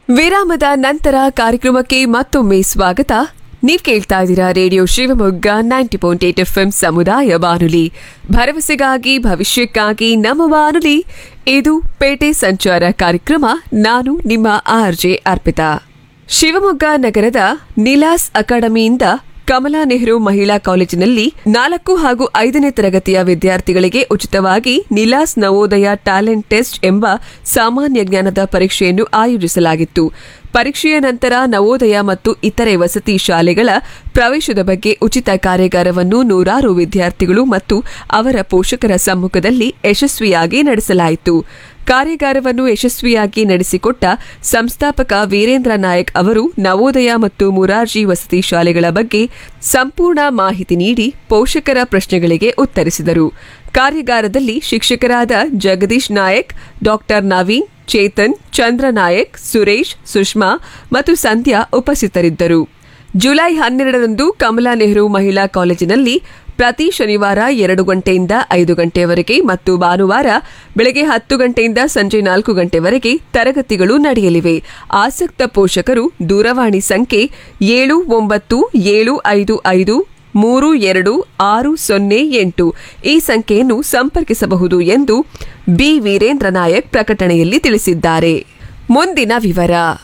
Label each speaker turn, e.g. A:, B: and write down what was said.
A: ವಿರಾಮದ ನಂತರ ಕಾರ್ಯಕ್ರಮಕ್ಕೆ ಮತ್ತೊಮ್ಮೆ ಸ್ವಾಗತ ನೀವ್ ಕೇಳ್ತಾ ಇದ್ದೀರಾ radio Shivamogga ninety point eight F ಸಮುದಾಯ ಬಾನುಲಿ ಭರವಸೆಗಾಗಿ ಭವಿಷ್ಯಕ್ಕಾಗಿ ನಮ್ಮ ಬಾನುಲಿ ಇದು ಪೇಟೆ ಸಂಚಾರ ಕಾರ್ಯಕ್ರಮ ನಾನು ನಿಮ್ಮ ಆರ್ ಜೆ ಅರ್ಪಿತಾ ಶಿವಮೊಗ್ಗ ನಗರದ ನಿಲಾಸ್ ಅಕಾಡೆಮಿಯಿಂದ ಕಮಲಾ ನೆಹರು ಮಹಿಳಾ ಕಾಲೇಜಿನಲ್ಲಿ ನಾಲ್ಕು ಹಾಗೂ ಐದನೇ ತರಗತಿಯ ವಿದ್ಯಾರ್ಥಿಗಳಿಗೆ ಉಚಿತವಾಗಿ ನಿಲಾಸ್ ನವೋದಯ ಟ್ಯಾಲೆಂಟ್ ಟೆಸ್ಟ್ ಎಂಬ ಸಾಮಾನ್ಯ ಜ್ಞಾನದ ಪರೀಕ್ಷೆಯನ್ನು ಆಯೋಜಿಸಲಾಗಿತ್ತು ಪರೀಕ್ಷೆಯ ನಂತರ ನವೋದಯ ಮತ್ತು ಇತರೆ ವಸತಿ ಶಾಲೆಗಳ ಪ್ರವೇಶದ ಬಗ್ಗೆ ಉಚಿತ ಕಾರ್ಯಾಗಾರವನ್ನು ನೂರಾರು ವಿದ್ಯಾರ್ಥಿಗಳು ಮತ್ತು ಅವರ ಪೋಷಕರ ಸಮ್ಮುಖದಲ್ಲಿ ಯಶಸ್ವಿಯಾಗಿ ನಡೆಸಲಾಯಿತು ಕಾರ್ಯಾಗಾರವನ್ನು ಯಶಸ್ವಿಯಾಗಿ ನಡೆಸಿಕೊಟ್ಟ ಸಂಸ್ಥಾಪಕ ವೀರೇಂದ್ರ ನಾಯಕ್ ಅವರು ನವೋದಯ ಮತ್ತು ಮುರಾರ್ಜಿ ವಸತಿ ಶಾಲೆಗಳ ಬಗ್ಗೆ ಸಂಪೂರ್ಣ ಮಾಹಿತಿ ನೀಡಿ ಪೋಷಕರ ಪ್ರಶ್ನೆಗಳಿಗೆ ಉತ್ತರಿಸಿದರು ಕಾರ್ಯಾಗಾರದಲ್ಲಿ ಶಿಕ್ಷಕರಾದ ಜಗದೀಶ್ ನಾಯಕ್ ಡಾಕ್ಟರ್ ನವೀನ್ ಚೇತನ್ ಚಂದ್ರ ನಾಯಕ್ ಸುರೇಶ್ ಸುಷ್ಮಾ ಮತ್ತು ಸಂಧ್ಯಾ ಉಪಸ್ಥಿತರಿದ್ದರು ಜುಲೈ ಹನ್ನೆರಡರಂದು ಕಮಲಾ ನೆಹರು ಮಹಿಳಾ ಕಾಲೇಜಿನಲ್ಲಿ ಪ್ರತಿ ಶನಿವಾರ ಎರಡು ಗಂಟೆಯಿಂದ ಐದು ಗಂಟೆಯವರೆಗೆ ಮತ್ತು ಭಾನುವಾರ ಬೆಳಗ್ಗೆ ಹತ್ತು ಗಂಟೆಯಿಂದ ಸಂಜೆ ನಾಲ್ಕು ಗಂಟೆವರೆಗೆ ತರಗತಿಗಳು ನಡೆಯಲಿವೆ ಆಸಕ್ತ ಪೋಷಕರು ದೂರವಾಣಿ ಸಂಖ್ಯೆ ಏಳು ಒಂಬತ್ತು ಏಳು ಐದು ಐದು ಮೂರು ಎರಡು ಆರು ಸೊನ್ನೆ ಎಂಟು ಈ ಸಂಖ್ಯೆಯನ್ನು ಸಂಪರ್ಕಿಸಬಹುದು ಎಂದು ಬಿ ವೀರೇಂದ್ರ ನಾಯಕ್ ಪ್ರಕಟಣೆಯಲ್ಲಿ ತಿಳಿಸಿದ್ದಾರೆ ಮುಂದಿನ ವಿವರ